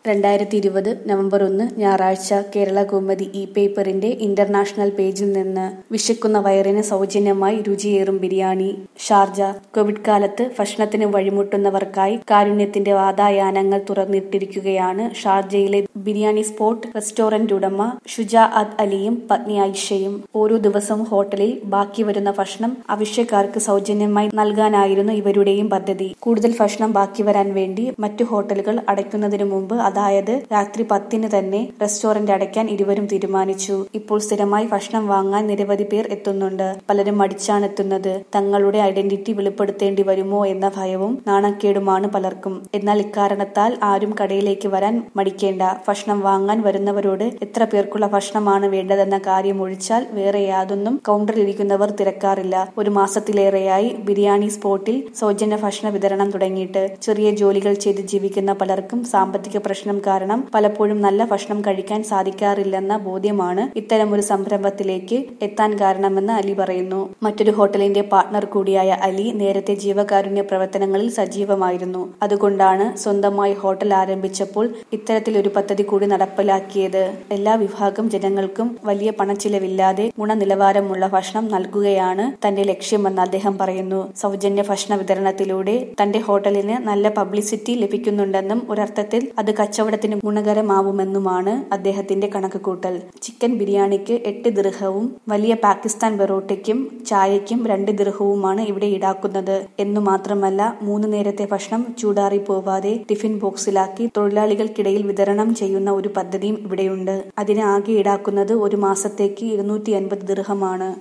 രണ്ടായിരത്തി ഇരുപത് നവംബർ ഒന്ന് ഞായറാഴ്ച കേരള കൗമുദി ഇ പേപ്പറിന്റെ ഇന്റർനാഷണൽ പേജിൽ നിന്ന് വിശക്കുന്ന വയറിന് സൗജന്യമായി രുചിയേറും ബിരിയാണി ഷാർജ കോവിഡ് കാലത്ത് ഭക്ഷണത്തിന് വഴിമുട്ടുന്നവർക്കായി കാരുണ്യത്തിന്റെ വാതായാനങ്ങൾ തുറന്നിട്ടിരിക്കുകയാണ് ഷാർജയിലെ ബിരിയാണി സ്പോട്ട് റെസ്റ്റോറന്റ് ഉടമ ഷുജാഅത്ത് അലിയും പത്നി ഐഷയും ഓരോ ദിവസവും ഹോട്ടലിൽ ബാക്കി വരുന്ന ഭക്ഷണം ആവശ്യക്കാർക്ക് സൗജന്യമായി നൽകാനായിരുന്നു ഇവരുടെയും പദ്ധതി കൂടുതൽ ഭക്ഷണം ബാക്കി വരാൻ വേണ്ടി മറ്റു ഹോട്ടലുകൾ അടയ്ക്കുന്നതിനു മുമ്പ് അതായത് രാത്രി പത്തിന് തന്നെ റെസ്റ്റോറന്റ് അടയ്ക്കാൻ ഇരുവരും തീരുമാനിച്ചു ഇപ്പോൾ സ്ഥിരമായി ഭക്ഷണം വാങ്ങാൻ നിരവധി പേർ എത്തുന്നുണ്ട് പലരും മടിച്ചാണ് എത്തുന്നത് തങ്ങളുടെ ഐഡന്റിറ്റി വെളിപ്പെടുത്തേണ്ടി വരുമോ എന്ന ഭയവും നാണക്കേടുമാണ് പലർക്കും എന്നാൽ ഇക്കാരണത്താൽ ആരും കടയിലേക്ക് വരാൻ മടിക്കേണ്ട ഭക്ഷണം വാങ്ങാൻ വരുന്നവരോട് എത്ര പേർക്കുള്ള ഭക്ഷണമാണ് വേണ്ടതെന്ന കാര്യം ഒഴിച്ചാൽ വേറെ യാതൊന്നും കൗണ്ടറിൽ ഇരിക്കുന്നവർ തിരക്കാറില്ല ഒരു മാസത്തിലേറെയായി ബിരിയാണി സ്പോട്ടിൽ സൗജന്യ ഭക്ഷണ വിതരണം തുടങ്ങിയിട്ട് ചെറിയ ജോലികൾ ചെയ്ത് ജീവിക്കുന്ന പലർക്കും സാമ്പത്തിക പ്രശ്നം കാരണം പലപ്പോഴും നല്ല ഭക്ഷണം കഴിക്കാൻ സാധിക്കാറില്ലെന്ന ബോധ്യമാണ് ഇത്തരമൊരു സംരംഭത്തിലേക്ക് എത്താൻ കാരണമെന്ന് അലി പറയുന്നു മറ്റൊരു ഹോട്ടലിന്റെ പാർട്ണർ കൂടിയായ അലി നേരത്തെ ജീവകാരുണ്യ പ്രവർത്തനങ്ങളിൽ സജീവമായിരുന്നു അതുകൊണ്ടാണ് സ്വന്തമായി ഹോട്ടൽ ആരംഭിച്ചപ്പോൾ ഇത്തരത്തിലൊരു പദ്ധതി കൂടി നടപ്പിലാക്കിയത് എല്ലാ വിഭാഗം ജനങ്ങൾക്കും വലിയ പണച്ചിലവില്ലാതെ ഗുണനിലവാരമുള്ള ഭക്ഷണം നൽകുകയാണ് തന്റെ ലക്ഷ്യമെന്ന് അദ്ദേഹം പറയുന്നു സൗജന്യ ഭക്ഷണ വിതരണത്തിലൂടെ തന്റെ ഹോട്ടലിന് നല്ല പബ്ലിസിറ്റി ലഭിക്കുന്നുണ്ടെന്നും ഒരർത്ഥത്തിൽ അത് കച്ചവടത്തിന് ഗുണകരമാവുമെന്നുമാണ് അദ്ദേഹത്തിന്റെ കണക്കുകൂട്ടൽ ചിക്കൻ ബിരിയാണിക്ക് എട്ട് ദീർഘവും വലിയ പാകിസ്ഥാൻ ബെറോട്ടയ്ക്കും ചായയ്ക്കും രണ്ട് ദീർഘവുമാണ് ഇവിടെ ഈടാക്കുന്നത് എന്നു മാത്രമല്ല മൂന്ന് നേരത്തെ ഭക്ഷണം ചൂടാറി പോവാതെ ടിഫിൻ ബോക്സിലാക്കി തൊഴിലാളികൾക്കിടയിൽ വിതരണം ചെയ്യുന്ന ഒരു പദ്ധതിയും ഇവിടെയുണ്ട് അതിന് ആകെ ഈടാക്കുന്നത് ഒരു മാസത്തേക്ക് ഇരുന്നൂറ്റി അൻപത് ദീർഘമാണ്